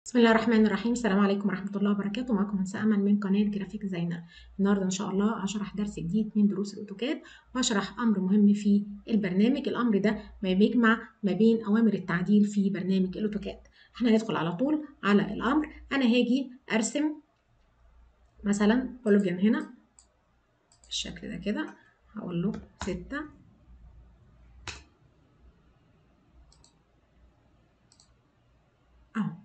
بسم الله الرحمن الرحيم السلام عليكم ورحمة الله وبركاته معكم هندسة أمل من قناة جرافيك ديزاينر النهاردة إن شاء الله هشرح درس جديد من دروس الأوتوكاد وهشرح أمر مهم في البرنامج الأمر ده ما بيجمع ما بين أوامر التعديل في برنامج الأوتوكاد احنا هندخل على طول على الأمر أنا هاجي أرسم مثلا بوليجون هنا بالشكل ده كده هقول له ستة أهو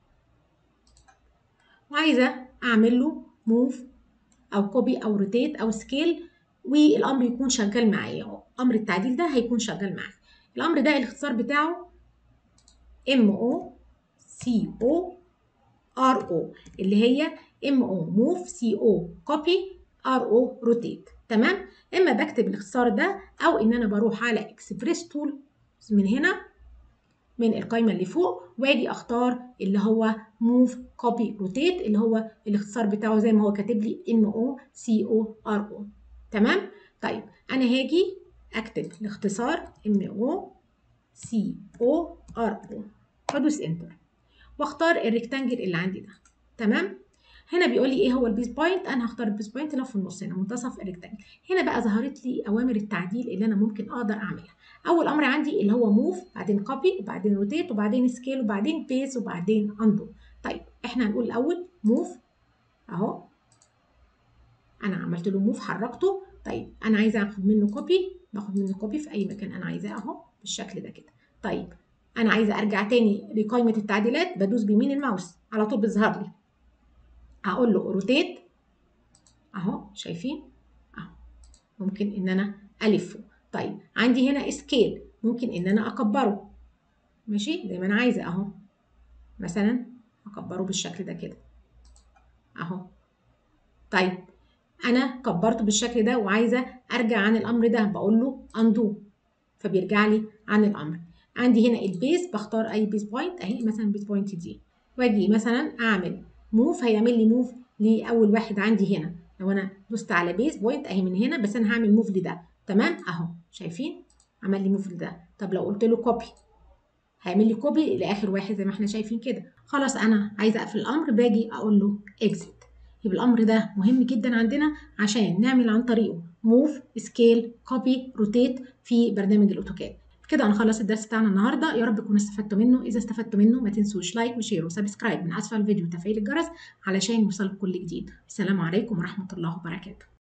وعايزه اعمل له موف او كوبي او روتيت او سكيل والامر يكون شغال معايا امر التعديل ده هيكون شغال معايا الامر ده الاختصار بتاعه ام او سي او ار او اللي هي ام او موف سي او كوبي ار او روتيت تمام اما بكتب الاختصار ده او ان انا بروح على اكسبريس تول من هنا من القائمة اللي فوق واجي اختار اللي هو move copy rotate اللي هو الاختصار بتاعه زي ما هو كاتب لي m o c o r o تمام طيب انا هاجي اكتب الاختصار m o c o r o وادوس انتر واختار الريكتانجل اللي عندي ده تمام هنا بيقول لي ايه هو البيس بوينت انا هختار البيس بوينت اللي في النص هنا منتصف الريكتانجل هنا بقى ظهرت لي اوامر التعديل اللي انا ممكن اقدر اعملها اول امر عندي اللي هو موف بعدين كوبي وبعدين روتيت وبعدين سكيل وبعدين بيس وبعدين اندو طيب احنا هنقول الاول موف اهو انا عملت له موف حركته طيب انا عايزه اخد منه كوبي باخد منه كوبي في اي مكان انا عايزاه اهو بالشكل ده كده طيب انا عايزه ارجع تاني لقائمه التعديلات بدوس بيمين الماوس على طول بيظهر لي هقول له روتيت اهو شايفين اهو ممكن ان انا الفه طيب عندي هنا سكيل ممكن ان انا اكبره ماشي زي ما انا عايزه اهو مثلا اكبره بالشكل ده كده اهو طيب انا كبرته بالشكل ده وعايزه ارجع عن الامر ده بقول له اندو فبيرجع لي عن الامر عندي هنا البيس بختار اي بيس بوينت اهي مثلا بيس بوينت دي واجي مثلا اعمل موف هيعمل لي موف لاول واحد عندي هنا لو انا دوست على بيس بوينت اهي من هنا بس انا هعمل موف لده تمام اهو شايفين عمل لي موف لده طب لو قلت له كوبي هيعمل لي كوبي لاخر واحد زي ما احنا شايفين كده خلاص انا عايزه اقفل الامر باجي اقول له اكزيت يبقى الامر ده مهم جدا عندنا عشان نعمل عن طريقه موف سكيل كوبي روتيت في برنامج الاوتوكاد كده هنخلص الدرس بتاعنا النهارده يا رب تكونوا استفدتوا منه اذا استفدتوا منه ما تنسوش لايك وشير وسبسكرايب من اسفل الفيديو وتفعيل الجرس علشان يوصلكم كل جديد السلام عليكم ورحمه الله وبركاته